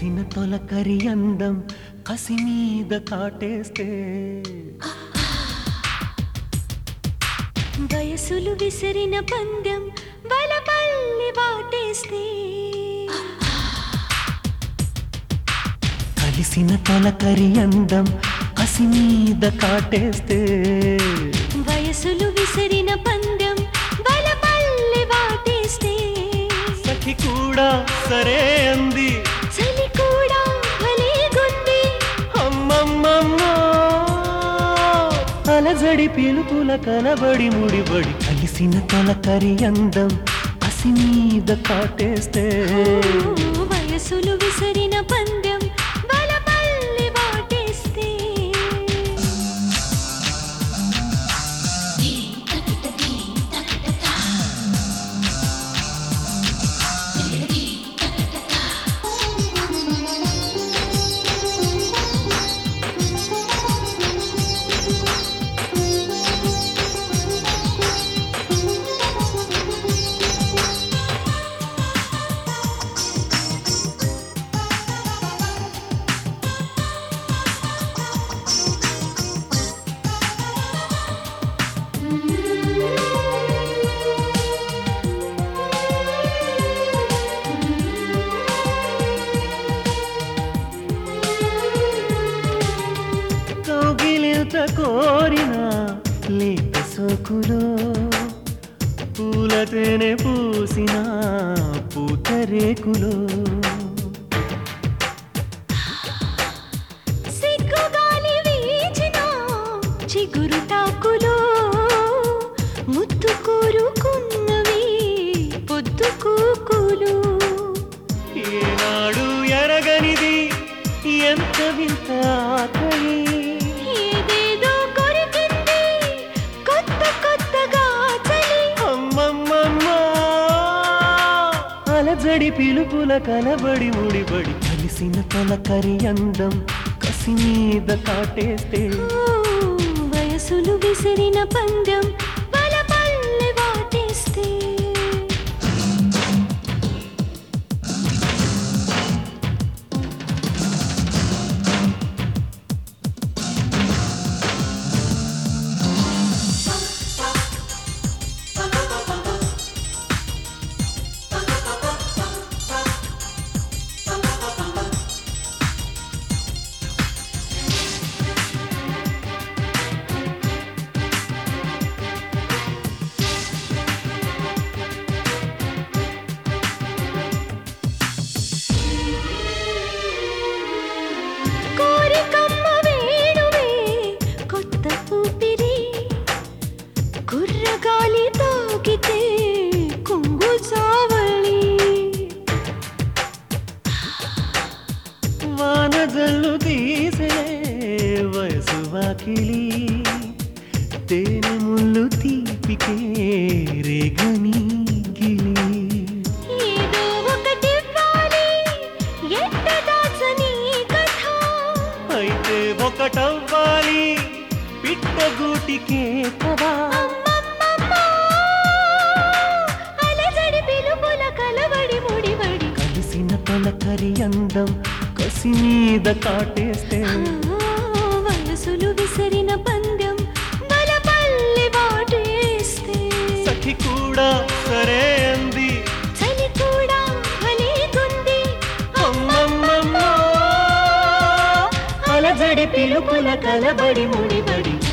కలిసిన తొలకరి అందం కసి మీద కాటేస్తే వయసులు విసిరిన పందెం బలపల్లి వాటేస్తే కలిసిన తొలకరి అందం కసి మీద కాటేస్తే వయసులు విసిరిన పందెం బలపల్లి వాటేస్తే సఖి కూడా సరే అంది చలి కూడా భలేగుంది అమ్మమ్మమ్మో అలజడి పిలుపుల కలబడి ముడిబడి కలిసిన తొలకరి అందం కసి మీద కాటేస్తే ఓ, వయసులు విసిరిన పందెం బలపల్లి వాటేస్తే కౌగిలింత కోరిన లేత సోకులో పూలతేనె పూసిన పూతరేకులో సిగ్గుగాలి వీచిన చిగురు టాకులో ముద్దు కోరుకున్నవి పొద్దు కూకులు ఏనాడు ఎరగనిది ఎంత వింత ఆకలి ఏదేదో కొరికింది కొత్త కొత్తగా చలి అమ్మమ్మమ్మా అలజడి పిలుపుల కలబడి ముడిబడి కలిసిన తొలకరి అందం కసి మీద కాటేస్తే ఓ, వయసులు విసిరిన పందెం బలపల్లి వాటేస్తే కోరికమ్మ వేణువే కొత్త ఊపిరి కుర్రగాలి తాకితే కొంగు చావళి వానజల్లు తీసే వయసు వాకిలి తేనె ముళ్ళు తీపికే రేగని గిలి ఏదో ఒకటివ్వాలి ఎట్ట దాచని కథ అయితే ఒకటవ్వాలి పిట్టగూటికే కదా అమ్మమ్మమ్మ, అలజడి పిలుపుల కలబడి ముడిబడి కలిసిన తొలకరి అందం కసి మీద కాటేస్తే ఆ, వయసులు విసిరిన పందెం బలపల్లి వాటేస్తే సఖి కూడా సరే అంది చలి కూడా భలేగుంది అమ్మమ్మమ్మో అలజడి పిలుపుల కలబడి ముడిబడి